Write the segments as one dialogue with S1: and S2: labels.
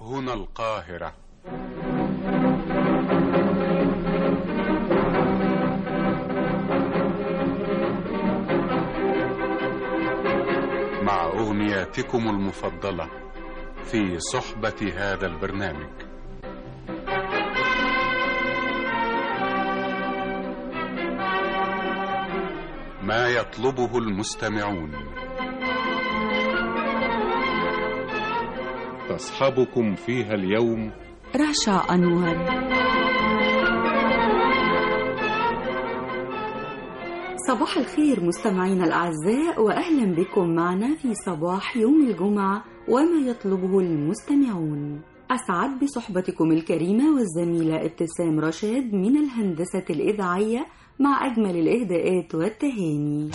S1: هنا القاهرة مع أغنياتكم المفضلة في صحبة هذا البرنامج ما يطلبه المستمعون تصحبكم فيها اليوم
S2: رشا أنور صباح الخير مستمعينا الأعزاء وأهلا بكم معنا في صباح يوم الجمعة وما يطلبه المستمعون أسعد بصحبتكم الكريمة والزميلة ابتسام رشاد من الهندسة الإذاعية مع أجمل الإهداءات والتهاني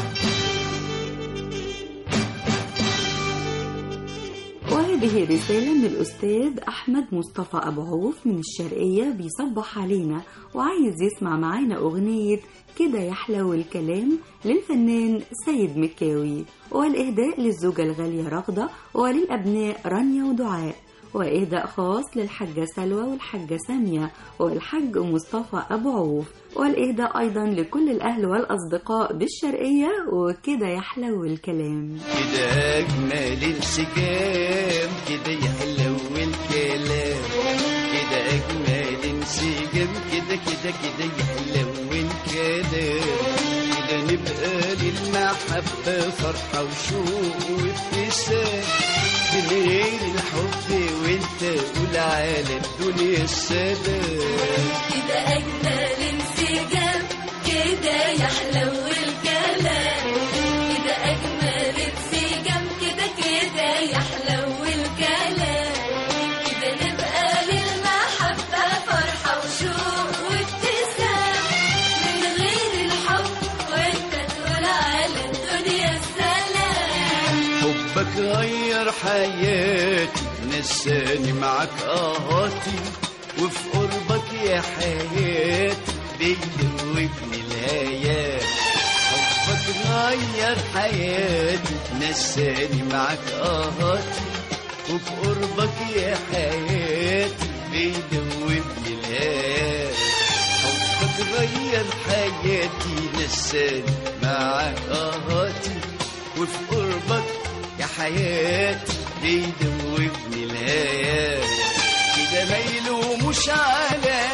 S2: وهذه رسالة من الأستاذ أحمد مصطفى أبو عوف من الشرقية بيصبح علينا وعايز يسمع معانا أغنية كده يحلو الكلام للفنان سيد مكاوي والإهداء للزوجة الغالية رغدة وللأبناء رانيا ودعاء وإهداء خاص للحاجة سلوى والحاجة سامية والحاج مصطفى أبو عوف والإهداء أيضا لكل الأهل والأصدقاء بالشرقية وكده يحلو الكلام
S3: كده أجمل انسجام كده يحلو الكلام كده أجمل انسجام كده كده كده يحلو الكلام كده نبقى للمحبة فرحة وشوق وابتسام من غير الحب وانت قول على الدنيا السلام
S4: كده أجمل انسجام كده يحلو الكلام كده أجمل انسجام كده كده يحلو الكلام كده نبقى للمحبة فرحة وشوق وابتسام من غير الحب وانت تقول على الدنيا السلام
S3: حبك غير حياتي نساني معك اهاتي وفي قربك يا حياتي بيدوبني الهيات حبك غير حياتي نساني معك اهاتي وفي قربك يا حياتي بيدوبني الهيات حبك غير حياتي نساني معك اهاتي وفي قربك يا حياتي بيدوبني الهيات كده ما يلوموش عليا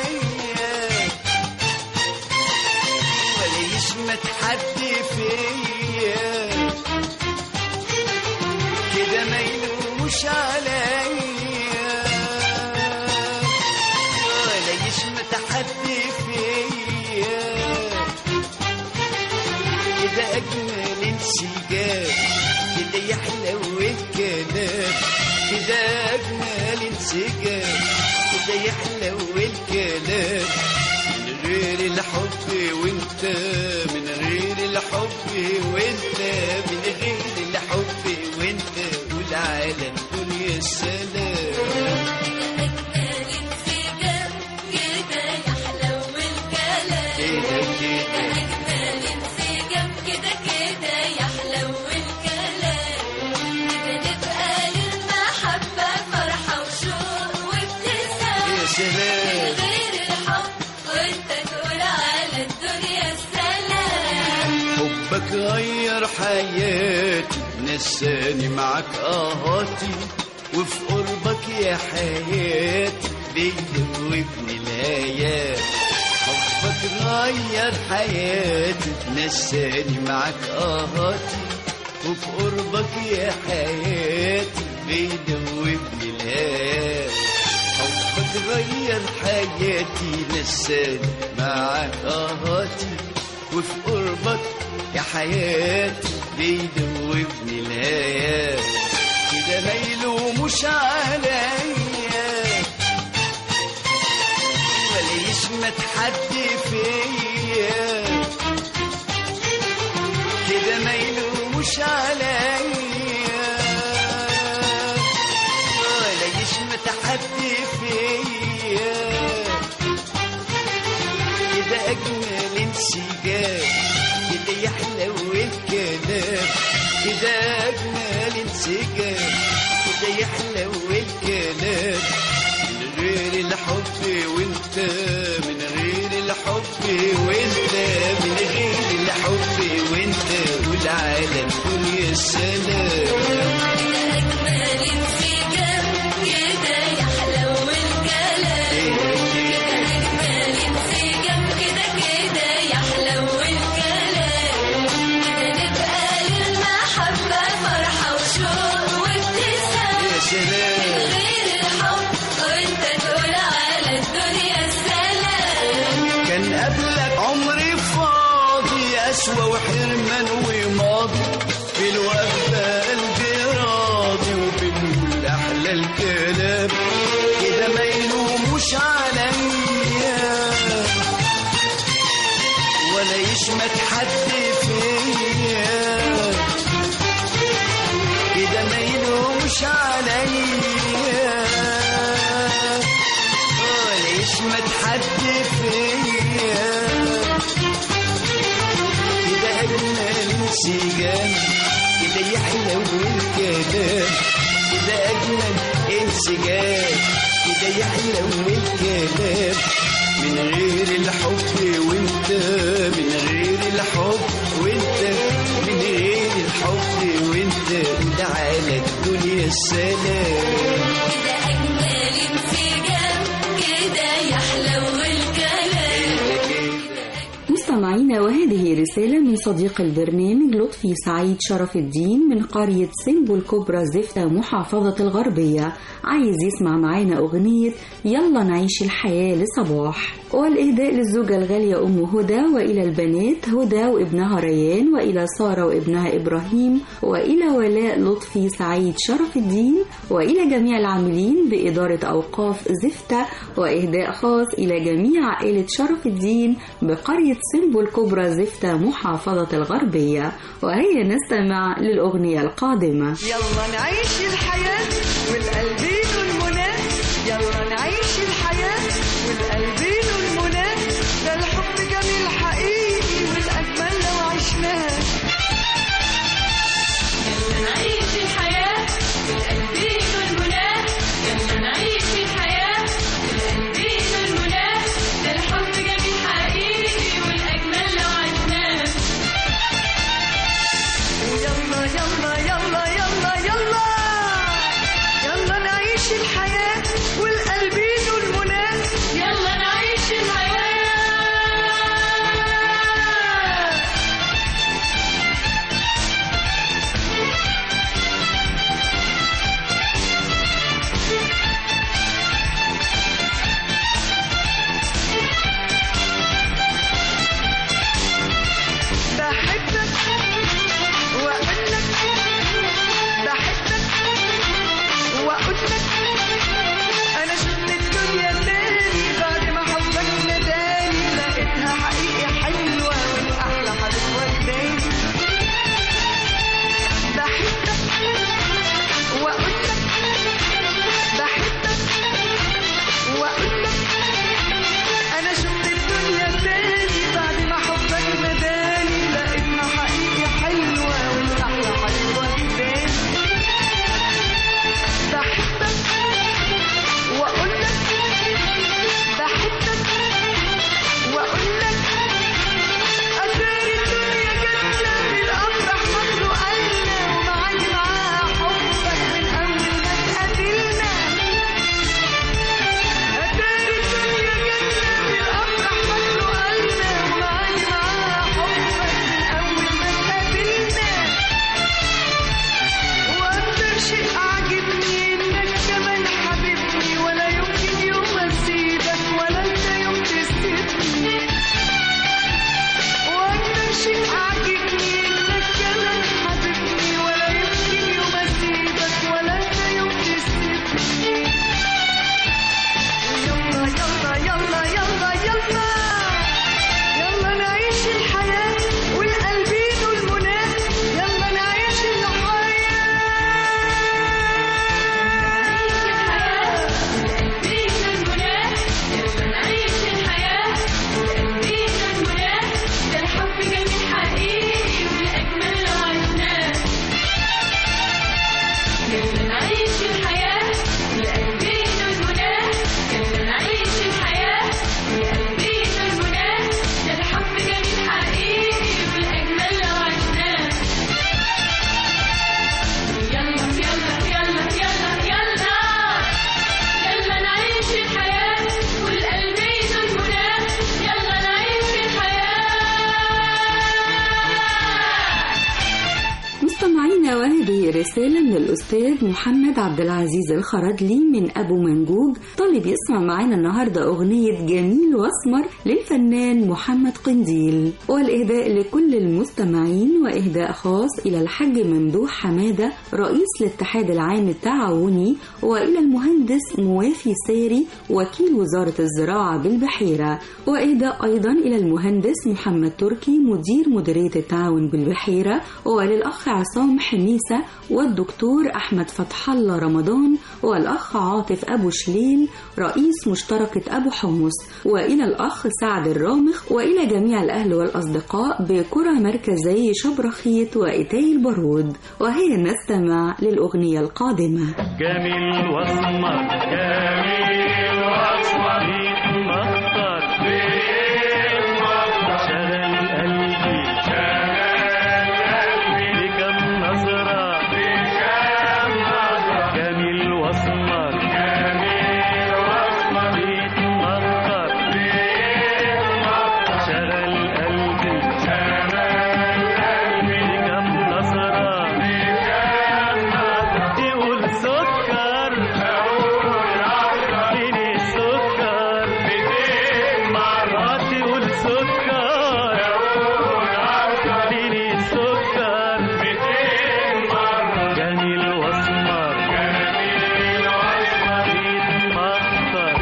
S3: ولا يشمت حد فيا كده ما يلوموش عليا ولا يشمت حد فيا كده أجمل انسجام كده يحلو الكلام كده أجمل انسجام كده يحلو الكلام من غير الحب وانت من غير الحب وانت من غير الحب وانت قول على الدنيا السلام
S4: أجمل انسجام كده يحلو الكلام
S3: كده كده
S4: أجمل انسجام كده كده يحلو الكلام كده نبقى للمحبة فرحة وشوق وابتسام
S3: يا سلام
S4: من غير الحب وانت تقول على الدنيا السلام
S3: حبك غير حياتي نساني معك اهاتي وفي قربك يا حياتي بيدوبني الهيات حبك غير حياتي نساني معك اهاتي وفي قربك يا حياتي بيدوبني الهيات حبك غير حياتي نساني معك اهاتي وفي قربك يا حياتي بيدوبني الهيات كده ما يلوموش عليا ولا يشمت حد فيا كده ما يلوموش عليا ولا يشمت حد فيا كده أجمل انسجام كده يحلو الكلام كده أجمل انسجام كده يحلو الكلام قسوة وحرمان وماضي في الوفا قلبي راضي وبنقول أحلى الكلام كده ما يلوموش عليا ولا يشمت حد فيا كده ما يلومش عليا ولا يشمت حد فيا كده أجمل انسجام كده يحلو الكلام كده أجمل انسجام كده يحلو الكلام من غير الحب وانت من غير الحب وانت من غير الحب وانت ده على الدنيا السلام
S4: كده أجمل انسجام كده يحلو الكلام
S2: مستمعينا وهذه رسالة من صديق البرنامج لطفي سعيد شرف الدين من قرية سمبو الكبرى زفتة محافظة الغربية عايز يسمع معانا أغنية يلا نعيش الحياة لصباح والإهداء للزوجة الغالية أم هدى وإلى البنات هدى وابنها ريان وإلى سارة وابنها إبراهيم وإلى ولاء لطفي سعيد شرف الدين وإلى جميع العاملين بإدارة أوقاف زفتة وإهداء خاص إلى جميع عائلة شرف الدين بقرية سمبو الكبرى زفتة محافظة الغربية وهيا نستمع للأغنية القادمة
S5: يلا نعيش الحياة والقلبين المنى يلا نعيش الحياة والقلبين المنى ده الحب جميل حقيقي والأجمل لو عشناه
S4: يلا نعيش الحياة بالقلبين والمنى يلا نعيش الحياة بالقلبين والمنى ده الحب جميل حقيقي والأجمل لو عشناه
S5: ويلا يلا يلا يلا يلا يلا نعيش
S2: وهذه رسالة من الأستاذ محمد عبد العزيز الخردلي من أبو منجوج طالب يسمع معانا النهاردة أغنية جميل وأسمر للفنان محمد قنديل والإهداء لكل المستمعين وإهداء خاص إلى الحاج ممدوح حمادة رئيس الاتحاد العام التعاوني وإلى المهندس موافي ساري وكيل وزارة الزراعة بالبحيرة وإهداء أيضا إلى المهندس محمد تركي مدير مديرية التعاون بالبحيرة وللأخ عصام حميسة والدكتور أحمد فتح الله رمضان والأخ عاطف أبو شليل رئيس مشتركة أبو حمص وإلى الأخ سعد الرامخ وإلى جميع الأهل والأصدقاء بقرى مركزي شبرخيت وإتاي البارود وهي نستمع للأغنية القادمة
S6: جميل واسمر جميل واسمر مختار شغل قلبي شغل قلبي بكم نظرة بكم نظرة جميل واسمر جميل واسمر مختار شغل قلبي شغل قلبي بكم نظرة بكم نظرة تقول سكر اديني سكر مرات تقول سكر اديني سكر جميل واسمر جميل واسمر مختار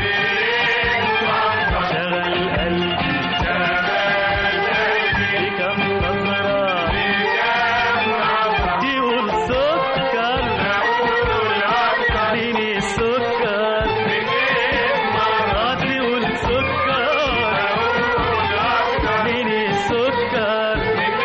S6: شغل قلبي شغل قلبي بكم نظرة تقول سكر اديني سكر مرات تقول سكر اديني سكر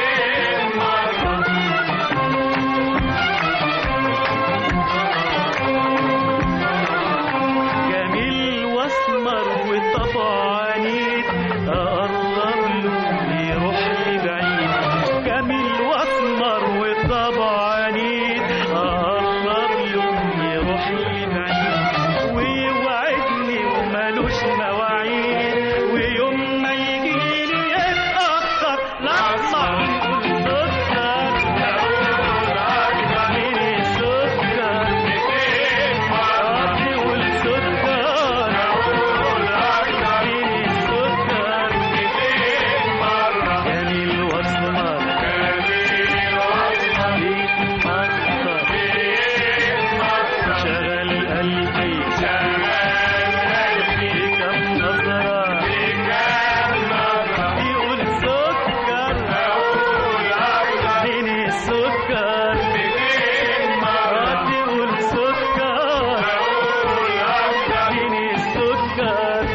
S6: جميل واسمر وطبع عنيد اقرب له يروح لي بعيد جميل واسمر وطبع عنيد اقرب له يروح لي بعيد ويوعدني ومالوش مواعيد ويوم ما يجيلي يتأخر الأحمر يقول سكر اديني سكر يقول سكر اديني سكر جميل واسمر مختار شغل قلبي بكم نظرة يقول سكر اديني سكر يقول سكر اديني سكر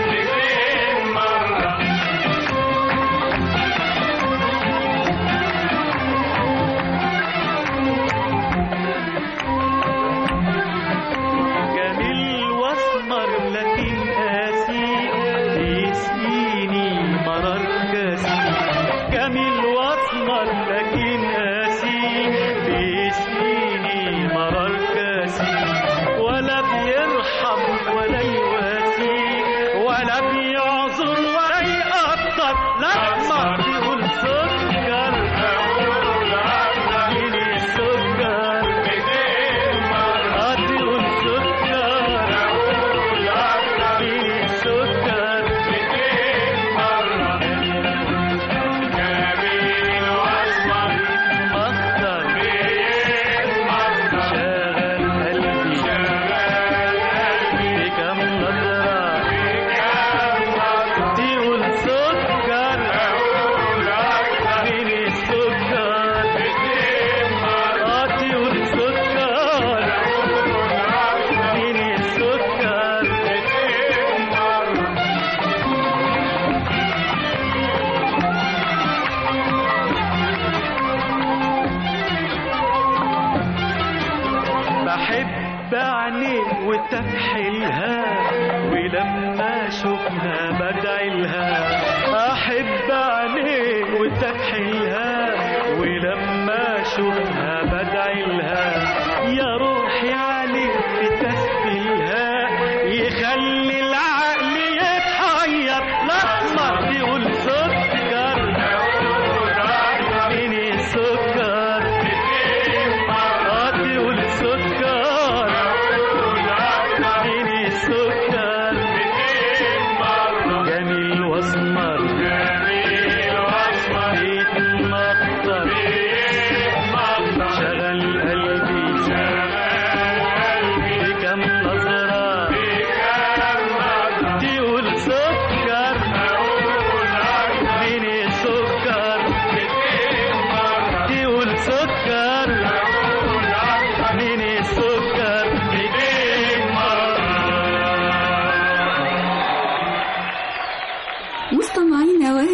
S6: جميل واسمر لكن قاسي بيسقيني مرار كاسي جميل واسمر لكن قاسي بيسقيني مرار كاسي ولا بيرحم ولا يواسي ولا بيعذر ولا يقدر لا ما بيقول سكر اديني سكر اديقول سكر اديني سكر مختار شغل قلبي بكم نظرة تقول سكر اديني سكر تقول سكر اديني سكر بحب عينيك وتكحلها ولما اشوفها بدعي لها احب عينيك وتكحلها ولما اشوفها بدعي لها يا روحي عليك تسبيلها يخلي العقل يتحير الاحمر يقول سكر اديني سكر ادي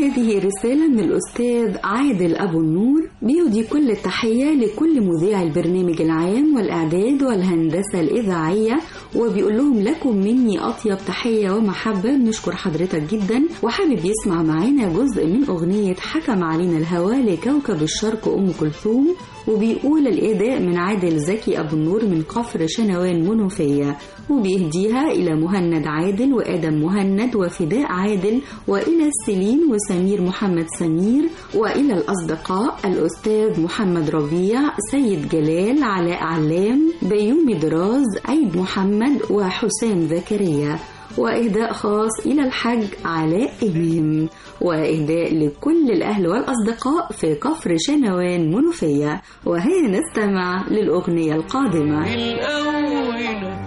S2: وهذه رسالة من الأستاذ عادل أبو النور بيهدي كل التحية لكل مذيع البرنامج العام والإعداد والهندسة الإذاعية وبيقول لهم لكم مني أطيب تحية ومحبة بنشكر حضرتك جدا وحابب يسمع معانا جزء من أغنية حكم علينا الهوى لكوكب الشرق أم كلثوم وبيقول الإهداء من عادل زكي أبو النور من قفر شنوان منوفية وبيهديها إلى مهند عادل وآدم مهند وفداء عادل وإلى السليم وسمير محمد سمير وإلى الأصدقاء الأستاذ محمد ربيع سيد جلال علاء علام بيومي دراز عيد محمد وحسام زكريا وإهداء خاص إلى الحج علاء إمام وإهداء لكل الأهل والأصدقاء في كفر شنوان منوفية وهيا نستمع للأغنية القادمة
S3: الأول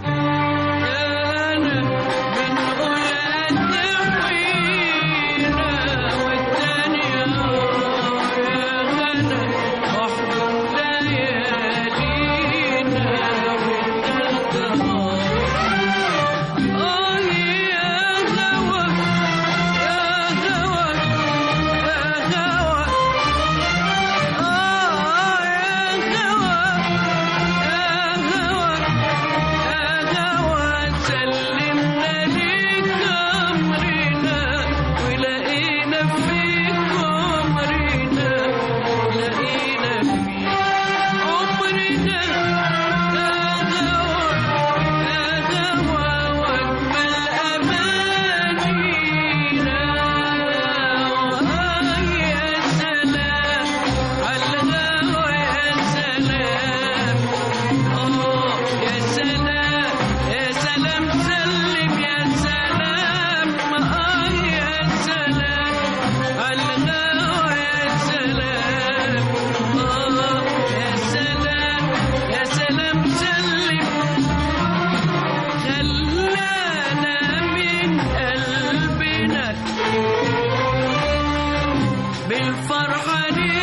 S3: أنا من أولاد نحوينا والتاني يا غنى أحضر ليالينا والتالتة آه يا هوى يا هوى يا هوى آه يا هوى يا هوى سلمنا ليك أمرنا ولقينا فيك عمرنا ولقينا فيك عمرنا يا هوى يا هوى وأجمل أمانينا يا سلام على الهوى يا سلام آه يا سلام يا سلام سلم يا سلام آه يا سلام على الهوى يا سلام آه يا سلام يا سلام سلم خلانا من قلبنا بالفرحة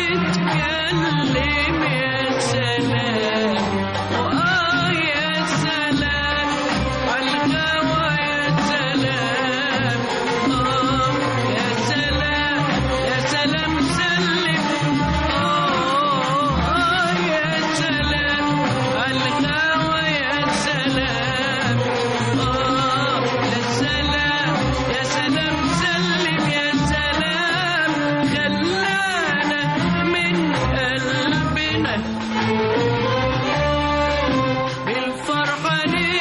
S3: نتكلم يا سلام وآه يا سلام عالهوى يا سلام آه يا سلام يا سلام سلم آه آه يا سلام عالهوى يا سلام آه يا سلام يا سلام سلم يا سلام خلانا من قلبنا بالفرحة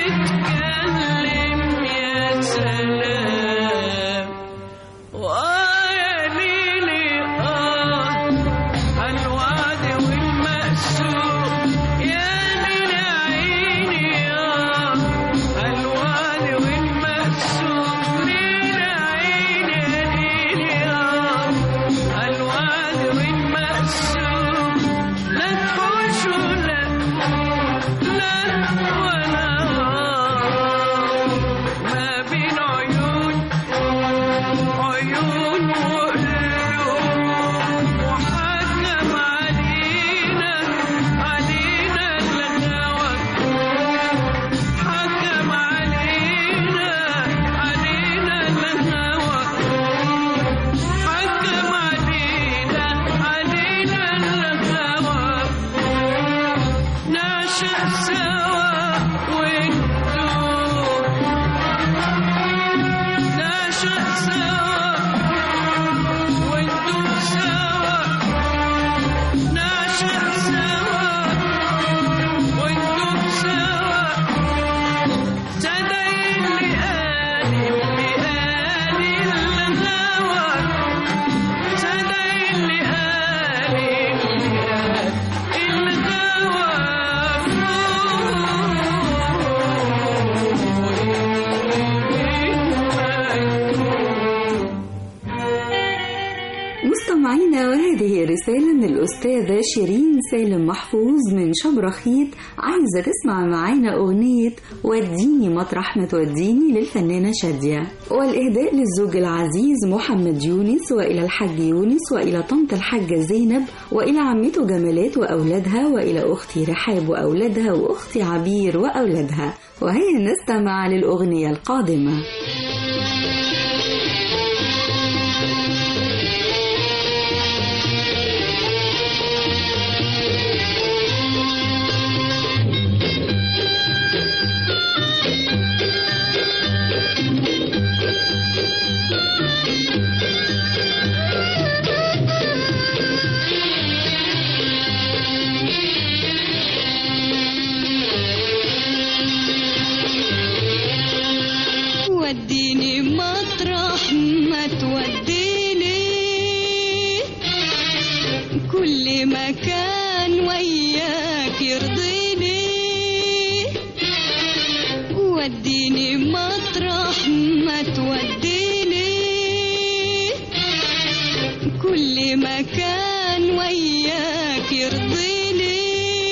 S3: نتكلم يا سلام وآه يا ليلي آه الوعد والمقسوم يا ليل عيني آه الوعد والمقسوم ليل عيني يا ليلي آه الوعد والمقسوم لا تحوش ولا لا ولا ما بين عيون عيون وقلوب وحكم علينا علينا الهوى حكم علينا علينا الهوى حكم علينا علينا الهوى نعشق سوا وندوب نعشق سوا وندوب سوا نعشق سوا وندوب سوا صدق اللي قال اللي قال الهوى صدق اللي قال اللي قال الهوى
S2: مستمعينا وهذه رسالة من الأستاذة شيرين سالم محفوظ من شبرخيت عايزة تسمع معانا أغنية وديني مطرح ما توديني للفنانة شادية والإهداء للزوج العزيز محمد يونس وإلى الحاج يونس وإلى طنط الحاجة زينب وإلى عمته جمالات وأولادها وإلى أختي رحاب وأولادها وأختي عبير وأولادها وهيا نستمع للأغنية القادمة
S7: مكان وياك يرضيني وديني مطرح ما توديني كل مكان وياك يرضيني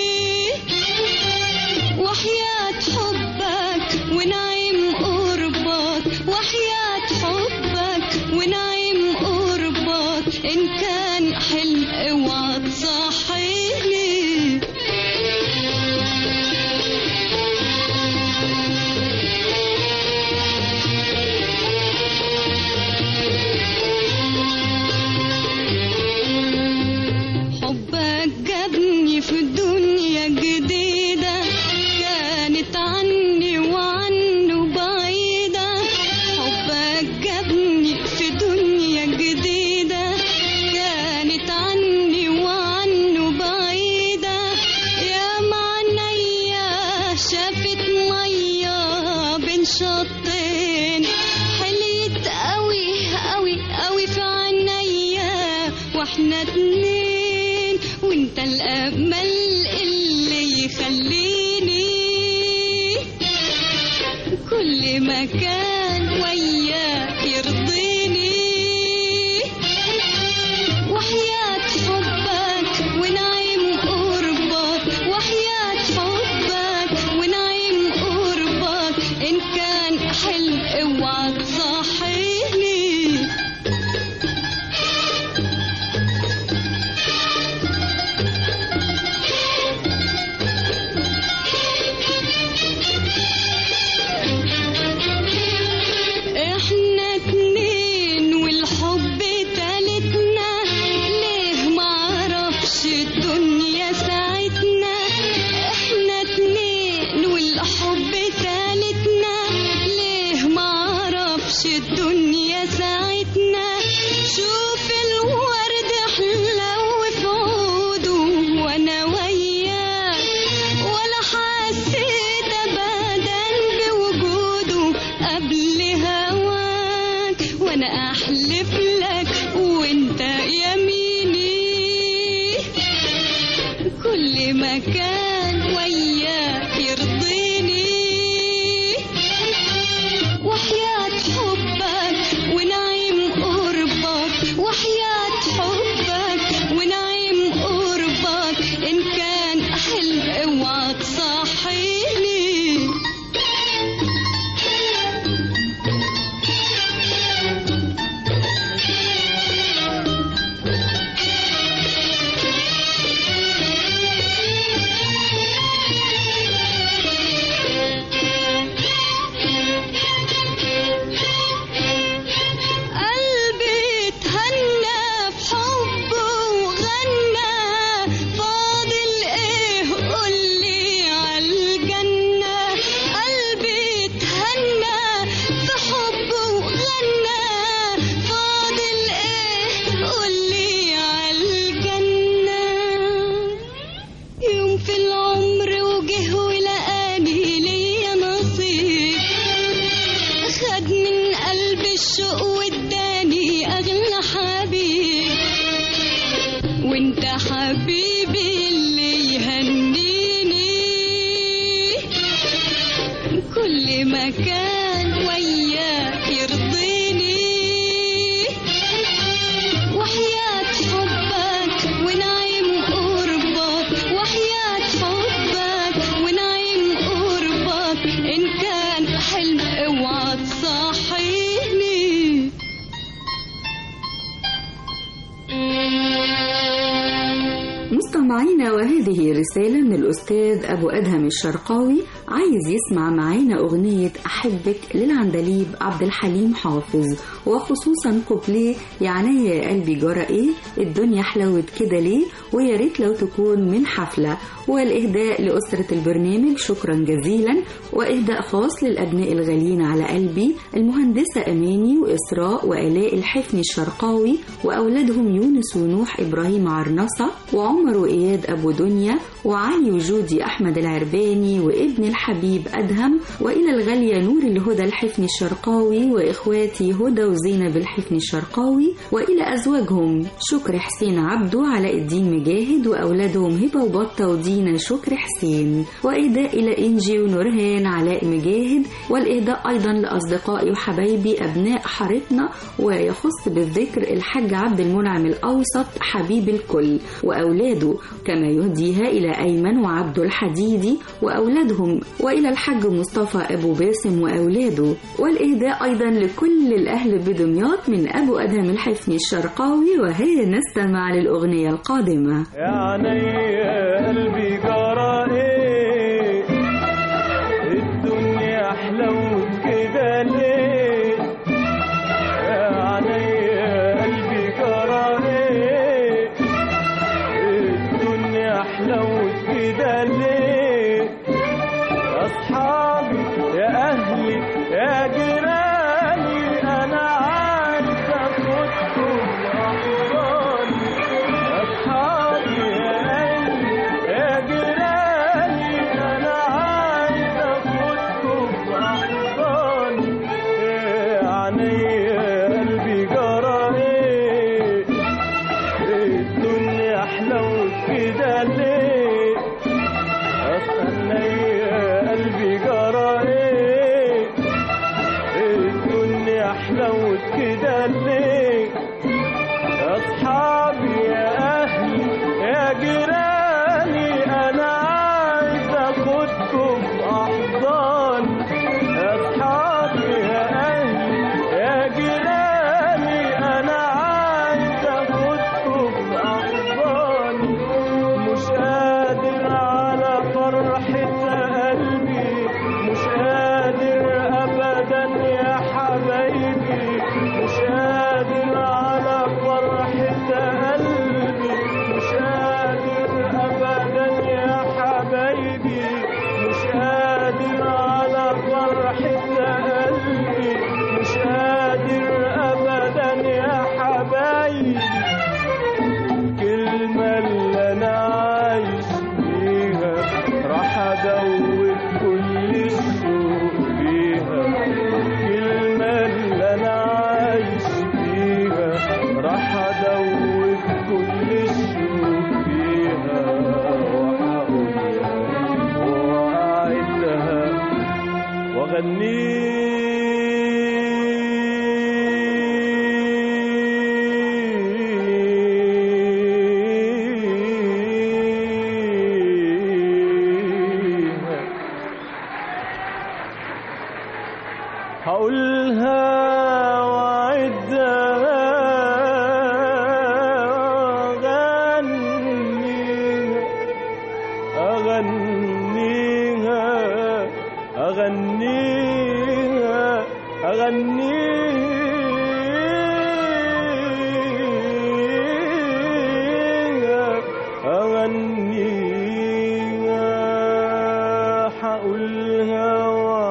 S7: وحياة حبك ونعيم قربك وحياة حبك ونعيم قربك إن كان حلم اوعى تصحيني حبك جابني في الدنيا جديدة كانت عني وعنه بعيدة حبك جابني في دنيا جديدة كانت عني وعنه بعيدة يا معنيا شافت مية بين شطين حليت قوي قوي قوي في عينيا واحنا اتنين وانت الامل اللي يخليني كل مكان وياك يرضيني وحياة حبك ونعيم قربك وحياة حبك ونعيم قربك إن كان حلم اوعى تصحيني احنا اتنين والحب تالتنا ليه معرفش الدنيا ساعتنا احنا اتنين والحب تالتنا ليه معرفش الدنيا ساعتنا شوف الورد حلو في عوده وانا وياك ولا حسيت ابدا بوجوده قبل هواك وانا احلف لك وانت يميني كل مكان وياك يرضيني وحياة حبك ونعيم قربك وحياة حبك ونعيم قربك إن كان حلم اوعى تصحيني قلبي اتهنى في حبه وغنى فاضل ايه قولي عالجنة قلبي اتهنى في حبه وغنى فاضل ايه قولي عالجنة يوم في العمر وجه ولقاني ليا نصيب خد من قلب الشوق واداني اغلى حبيب وانت حبيبي اللي يهنيني كل مكان وياك يرضيني وحياة حبك ونعيم قربك وحياة حبك ونعيم قربك إن كان حلم اوعى تصحيني
S2: مستمعينا وهذه رسالة من الأستاذ أبو أدهم الشرقاوي عايز يسمع معانا أغنية أحبك للعندليب عبد الحليم حافظ وخصوصا كوبليه يعني يا قلبي جرى إيه الدنيا حلوت كده ليه ويا ريت لو تكون من حفلة والإهداء لأسرة البرنامج شكرا جزيلا وإهداء خاص للأبناء الغاليين على قلبي المهندسة أماني وإسراء وآلاء الحفني الشرقاوي وأولادهم يونس ونوح إبراهيم عرنصة وعمر وإياد أبو أبو دنيا وعلي وجودي أحمد العرباني وابن الحبيب أدهم وإلى الغالية نور الهدى الحفني الشرقاوي وإخواتي هدى وزينب الحفني الشرقاوي وإلى أزواجهم شكر حسين عبده علاء الدين مجاهد وأولادهم هبة وبطة ودينا شكر حسين وإهداء إلى إنجي ونورهان علاء مجاهد والإهداء أيضا لأصدقائي وحبايبي أبناء حارتنا ويخص بالذكر الحاج عبد المنعم الأوسط حبيب الكل وأولاده كما يهديها إلى أيمن وعبد الحديدي وأولادهم وإلى الحاج مصطفى أبو باسم وأولاده والإهداء أيضا لكل الأهل بدمياط من أبو أدهم الحفني الشرقاوي وهي نستمع للأغنية القادمة
S6: يا عيني قلبي جرى ايه الدنيا حلوت كده ليه يا عيني قلبي جرى ايه الدنيا حلوت كده ليه اصحابي يا اهلي يا جيراني انا عايز اخدكم احضاني اصحابي يا اهلي يا جيراني انا عايز اخدكم احضاني يا عيني قلبي جرى ايه الدنيا حلوت كده ليه استنى قلبي جرى ايه الدنيا حلوت كده ليه اصحابي يا اهلي يا جيراني انا عايز اخدكم احضاني اصحابي يا اهلي يا جيراني انا عايز اخدكم احضاني مش قادر على فرحة قلبي مش قادر ابدا يا حبايبي مش قادر على فرحة قلبي مش قادر ابدا يا حبايبي مش قادر على فرحة قلبي مش قادر ابدا يا حبايبي الكلمة اللي أنا عايش بيها راح أدوب كل السوق فيها الكلمة اللي أنا عايش بيها راح أدوب كل السوق فيها وهقولها وأعدها وأغنيها هقولها وأعدها وأغنيها أغنيها أغنيها أغنيها أغنيها حقولها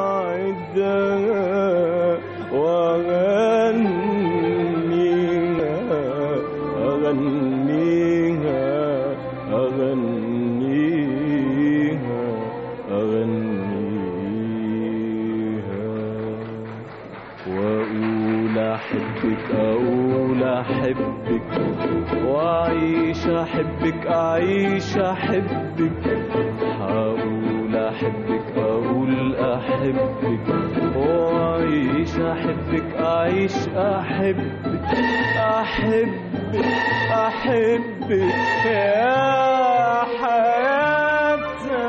S6: وأعدها وأغنيها أغنيها أغنيها أغنيها وأقول أحبك أقول أحبك وأعيش أحبك أعيش أحبك هقول أحبك أقول أحبك وأعيش أحبك أعيش أحبك أحبك أحبك يا حياة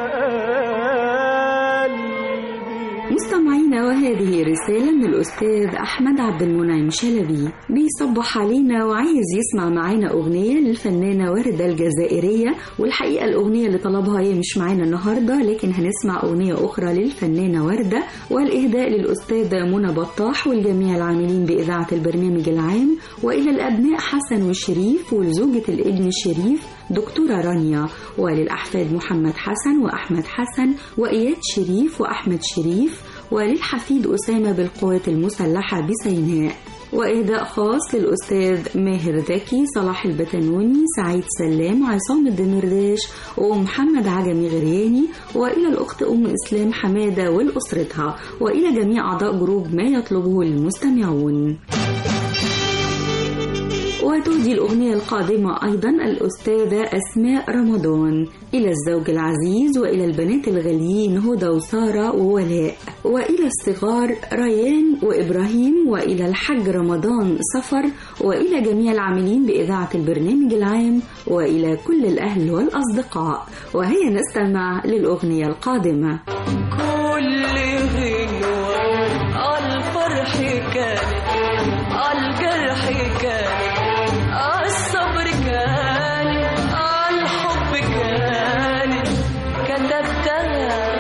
S6: قلبي
S2: مستمعينا وهذه رسالة من الأستاذ أحمد عبد المنعم شلبي بيصبح علينا وعايز يسمع معانا أغنية للفنانة وردة الجزائرية والحقيقة الأغنية اللي طلبها هي مش معانا النهاردة لكن هنسمع أغنية أخرى للفنانة وردة والإهداء للأستاذة منى بطاح والجميع العاملين بإذاعة البرنامج العام وإلى الأبناء حسن وشريف ولزوجة الابن شريف دكتورة رانيا وللأحفاد محمد حسن وأحمد حسن وإياد شريف وأحمد شريف وللحفيد أسامة بالقوات المسلحة بسيناء وإهداء خاص للأستاذ ماهر زكي صلاح البتنوني سعيد سلام عصام الدمرداش ومحمد عجمي غرياني وإلى الأخت أم إسلام حمادة والأسرتها وإلى جميع أعضاء جروب ما يطلبه المستمعون وتهدي الأغنية القادمة أيضا الأستاذة أسماء رمضان إلى الزوج العزيز وإلى البنات الغاليين هدى وسارة وولاء وإلى الصغار ريان وإبراهيم وإلى الحج رمضان سفر وإلى جميع العاملين بإذاعة البرنامج العام وإلى كل الأهل والأصدقاء وهيا نستمع للأغنية القادمة
S3: كل غنوة الفرح كانت الجرح كانت الصبر كان الحب كانت كتبتها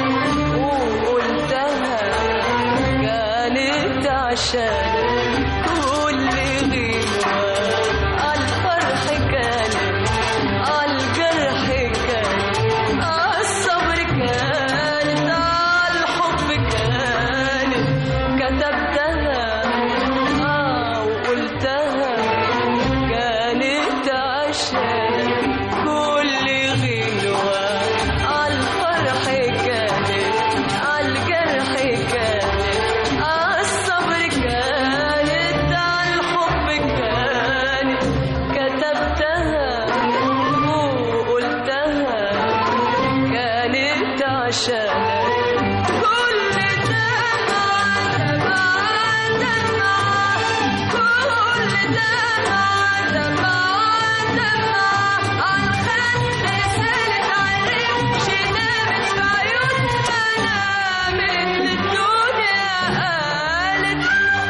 S3: وقلتها كانت عشان كل غنوة الفرح كانت الجرح كانت الصبر كانت الحب كانت كتبتها آه وقلتها كانت عشان كل غنوة الفرح كانت الجرح كانت الصبر كانت الحب كانت كتبتها وقلتها كانت عشان كل دمعة دمعة دمعة كل دمعة دمعة دمعة عالخد سالت عالرمش نامت في عيون منامت الدنيا قالت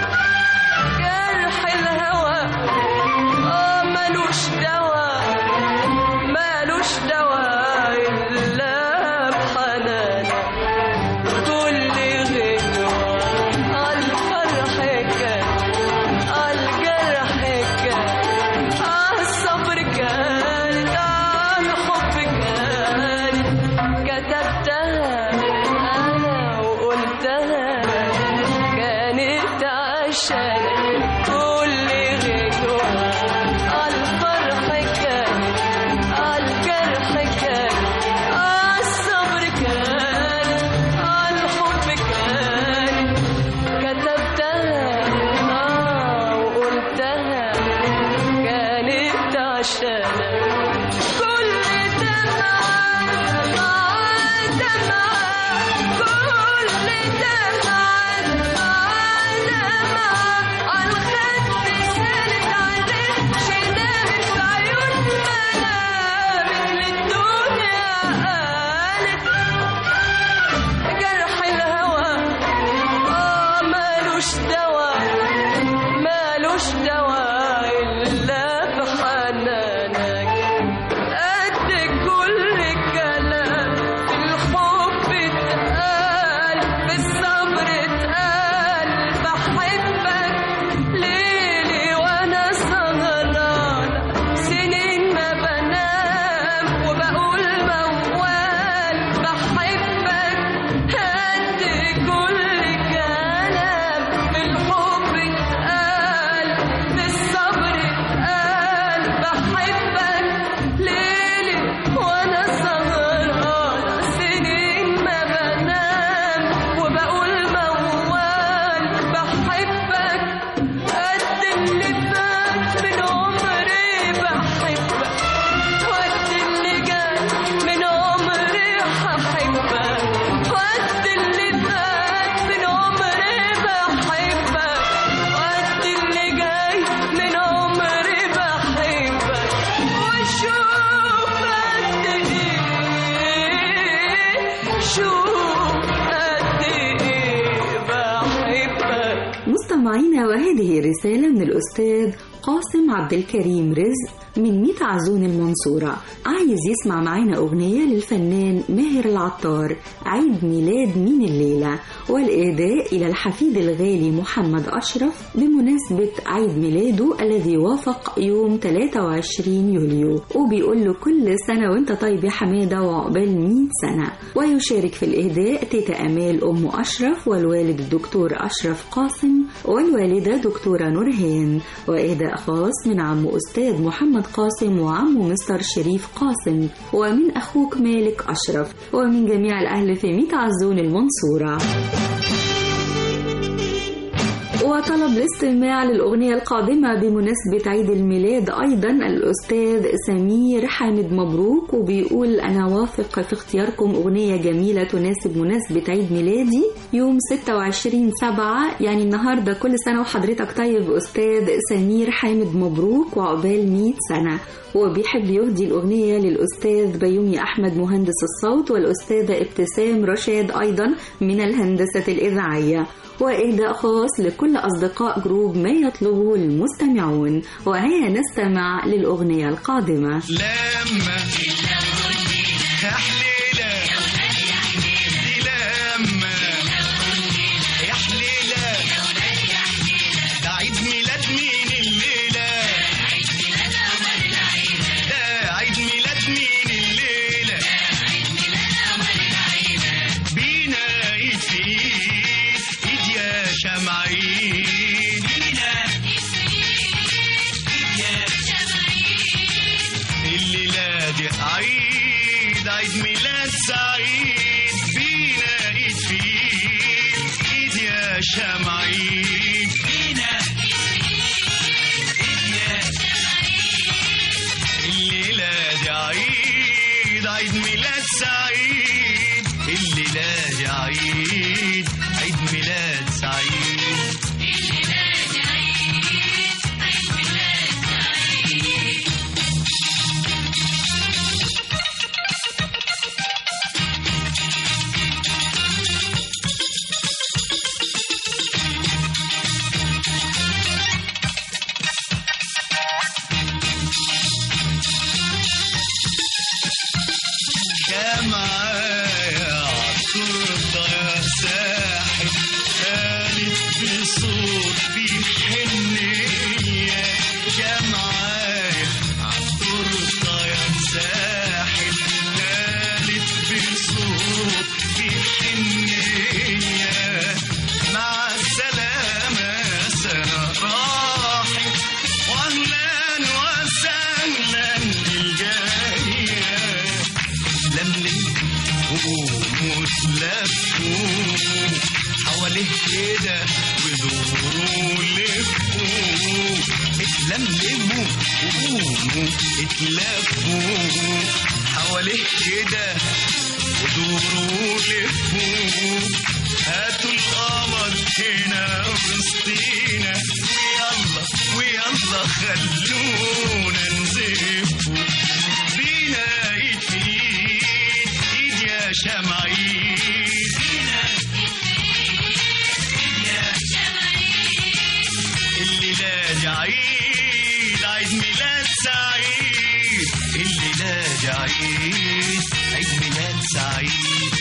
S3: جرح الهوى اه ملوش دوا مالوش دوا إلا بحنانك كل غنوة الفرح كان الجرح كان الصبر كان الحب كان كتبتها أنا وقلتها كانت عشان كل غنوة الفرح كان الجرح كان الصبر كان الحب كان كتبتها آه وقلتها كانت عشانك كل دمعة دمعة دمعة كل دمعة دمعة دمعة عالخد سالت عالرمش نامت في عيون منامت للدنيا قالت جرح الهوى آه مالوش دوا مالوش دوا إلا بحنانك قد كل كلام في الحب اتقال في الصبر اتقال بحبك ليلي وانا سهرانة سنين ما بنام وبقول موال بحبك قد كل كلام في الحب اتقال في الصبر اتقال بحبك ليلي وانا سهرانة سنين ما بنام وبقول موال بحبك قد اللي فات من عمري بحبك وقت اللي جاي من عمري هحبك وقت اللي فات من عمري بحبك وقت اللي جاي من عمري بحبك وشوف قد ايه شوف قد ايه بحبك
S2: مستمعينا وهذه رسالة من الأستاذ قاسم عبد الكريم رزق من ميت عزون المنصورة عايز يسمع معانا أغنية للفنان ماهر العطار عيد ميلاد مين الليلة والإهداء إلى الحفيد الغالي محمد أشرف بمناسبة عيد ميلاده الذي وافق يوم 23 يوليو وبيقول له كل سنة وانت طيب يا حمادة وعقبال 100 سنة ويشارك في الإهداء تيتا أمال أم أشرف والوالد الدكتور أشرف قاسم والوالدة دكتورة نورهان وإهداء خاص من عم أستاذ محمد قاسم وعمه مستر شريف قاسم ومن أخوك مالك أشرف ومن جميع الأهل في ميت عزون المنصورة وطلب الاستماع للأغنية القادمة بمناسبة عيد الميلاد أيضا الأستاذ سمير حامد مبروك وبيقول أنا واثق في اختياركم أغنية جميلة تناسب مناسبة عيد ميلادي يوم 26 سبعة يعني النهاردة كل سنة وحضرتك طيب أستاذ سمير حامد مبروك وعقبال 100 سنة وبيحب يهدي الأغنية للأستاذ بيومي أحمد مهندس الصوت والأستاذة ابتسام رشاد أيضا من الهندسة الإذاعية وإهداء خاص لكل أصدقاء جروب ما يطلبه المستمعون وهيا نستمع للأغنية القادمة
S8: لما يا حليلة دي لما يا حليلة ده عيد ميلاد مين الليلة ده عيد ميلاد مين الليلة بينا ايد في ايد ايد يا شمعين بينا الليلة دي عيد عيد ميلاد سعيد بينا ايد في ايد ايد يا شمعين بينا الليلة دي عيد عيد ميلاد سعيد الليلة دي عيد عيد ميلاد سعيد معايا عالتورته يا ساحر قالت بصوت في حنية يا معايا عالتورته يا ساحر قالت بصوت في حنية مع السلامة سنة راحت واهلا وسهلا بالجاية لملم وقوموا تلفوا حواليه كده ودوروا لفوا اتلملموا وقوموا اتلفوا حواليه كده ودوروا لفوا هاتوا القمر هنا وسطينا ويلا ويلا خلونا نزفوا بينا ايد في ايد ايد يا شمعين بينا الليلة دي عيد عيد ميلاد سعيد الليلة دي عيد عيد ميلاد سعيد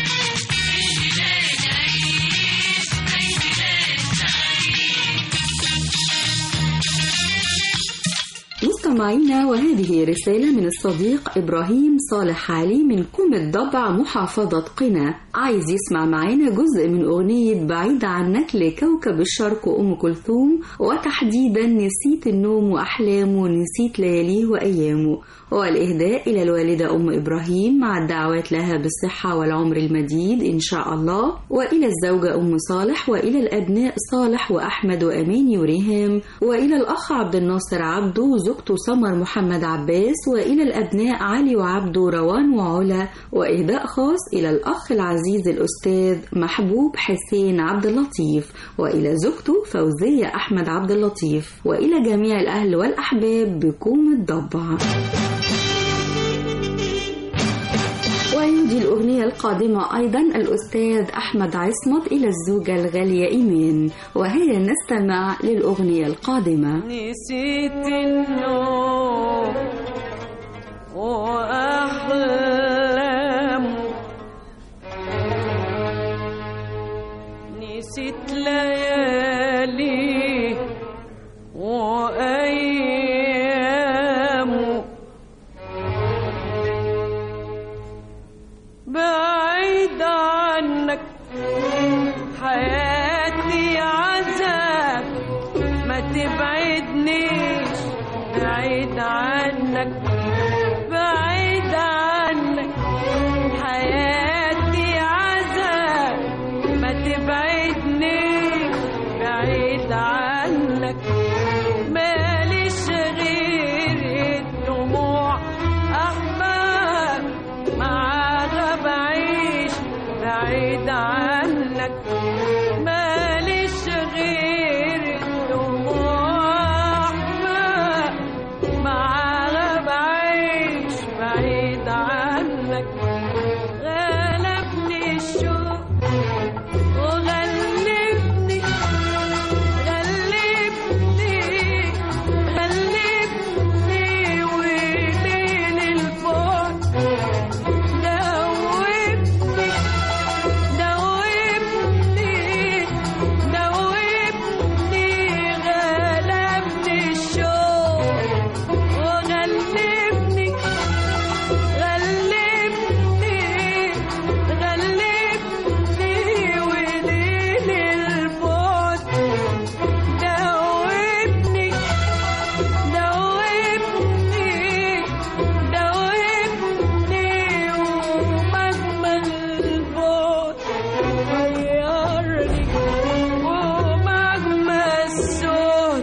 S2: مستمعينا وهذه رسالة من الصديق إبراهيم صالح علي من كوم الضبع محافظة قنا عايز يسمع معانا جزء من أغنية بعيد عنك لكوكب الشرق أم كلثوم وتحديدا نسيت النوم وأحلامه نسيت لياليه وأيامه والإهداء إلى الوالدة أم إبراهيم مع الدعوات لها بالصحة والعمر المديد إن شاء الله وإلى الزوجة أم صالح وإلى الأبناء صالح وأحمد وأماني وريهام وإلى الأخ عبد الناصر عبده وزوجته سمر محمد عباس وإلى الأبناء علي وعبده روان وعلا وإهداء خاص إلى الأخ العزيز الأستاذ محبوب حسين عبد اللطيف وإلى زوجته فوزية أحمد عبد اللطيف وإلى جميع الأهل والأحباب بكوم الضبع يهدي الأغنية القادمة أيضا الأستاذ أحمد عصمت إلى الزوجة الغالية إيمان وهيا نستمع للأغنية القادمة
S3: نسيت النوم وأحلام نسيت ليالي وأيام بعيد عنك حياتي عذاب ما تبعدنيش بعيد عنك بعيد عنك حياتي عذاب ما تبعدنيش بعيد عنك ماليش غير الدموع أحباب معاها بعيش بعيد عنك ماليش غير الدموع أحباب معاها بعيش بعيد عنك غلبني الشوق وغلبني غلبني غلبني وليل الفوت دوبني دوبني دوبني غلبني الشوق وغلبني غلبني غلبني وليل الفوت دوبني دوبني دوبني ومهما الفوت غيرني ومهما الصوت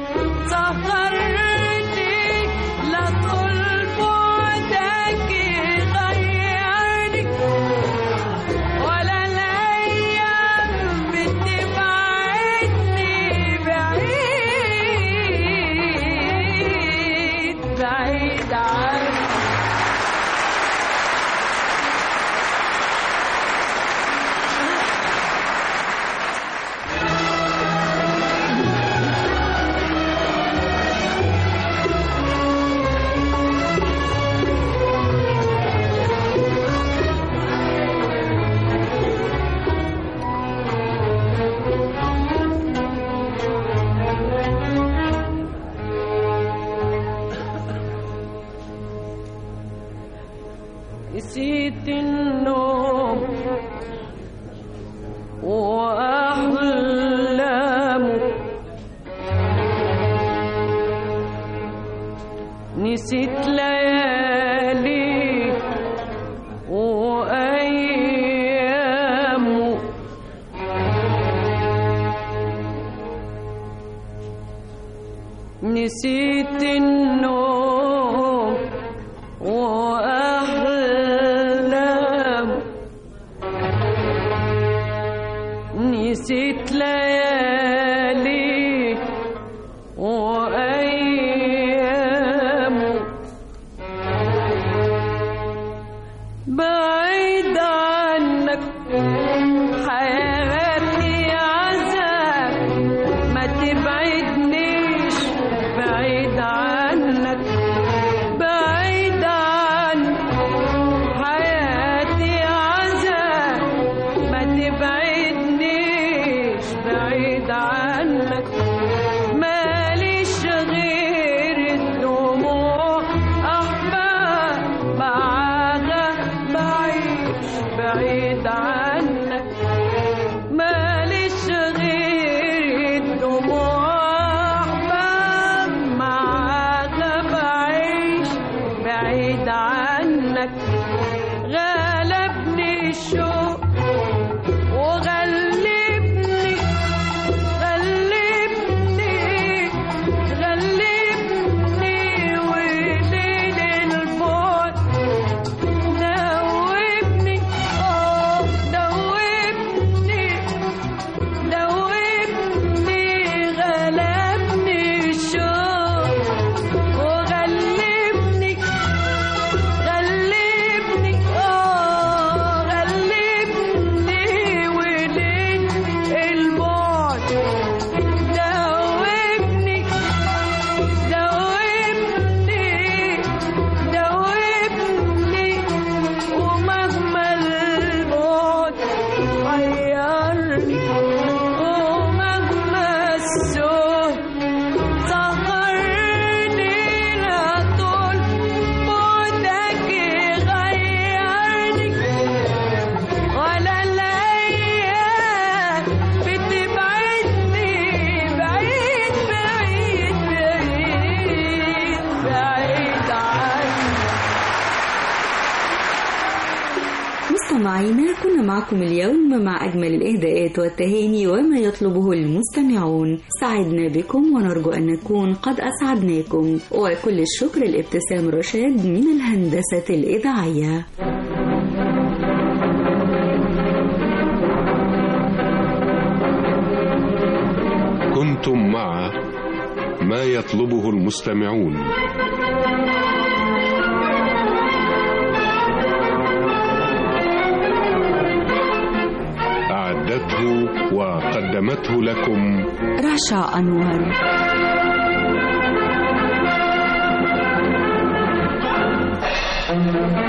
S3: سهرني لا طول بعدك يغيرني ولا الأيام بتبعدني بعيد بعيد عنك نسيت النوم وأحلامه نسيت ليالي وأيامه نسيت النوم وأحلام نسيت ليالي وأيام بعيد عنك حياتي عذاب ما تبعدنيش بعيد عنك بعيد عنك
S2: مستمعينا كنا معكم اليوم مع أجمل الإهداءات والتهاني وما يطلبه المستمعون سعدنا بكم ونرجو أن نكون قد أسعدناكم وكل الشكر لابتسام رشاد من الهندسة الإذاعية
S1: كنتم مع ما يطلبه المستمعون أعدته وقدمته لكم
S2: رشا أنور
S9: thank you